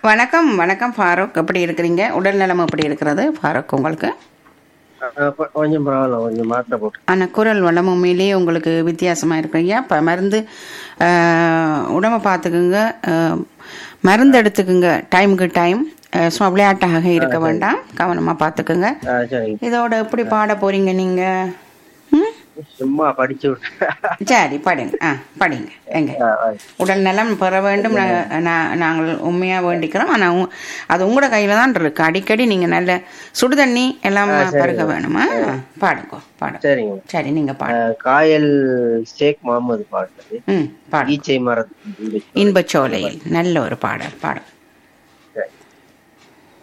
வணக்கம் வணக்கம் ஃபாரூக் எப்படி இருக்கிறீங்க உடல் நலம் எப்படி இருக்கிறது ஃபாரூக் உங்களுக்கு அஹ் கொ- கொஞ்சம் பரவாயில்ல கொஞ்சம் மாத்திரை போட்டு ஆனால் குரல் வளம் உண்மையிலேயே உங்களுக்கு வித்தியாசமாக இருக்கிறீங்க இப்போ மருந்து ஆஹ், உடம்ப பார்த்துக்குங்க ஆஹ், மருந்து எடுத்துக்குங்க டைமுக்கு டைம் சும்மா விளையாட்டாக இருக்க வேண்டாம் கவனமாக பார்த்துக்குங்க அஹ் சரிங்க இதோட எப்படி பாட போறீங்க நீங்க ம்? சும்மா படிச்சு விட்டு சரி படிங்க ஆ படிங்க எங்க அஹ் அஹ் உடல் நலம் பெற வேண்டும் நா- நா- நாங்கள் உண்மையா வேண்டிக்கிறோம் ஆனா உ- அது உங்களோட கையில தான் இருக்கு அடிக்கடி நீங்க நல்ல சுடுதண்ணி எல்லாம் பருக வேணுமா பாடுங்க பாடுங்க சரிங்க சரி நீங்க பாடுங்க அஹ் காயல் ஷேக் முகமது பாடுறது ம் பாடுங்க ஈச்சை மரத்து இன்பச்சோலையில் நல்ல ஒரு பாடல் பாடம்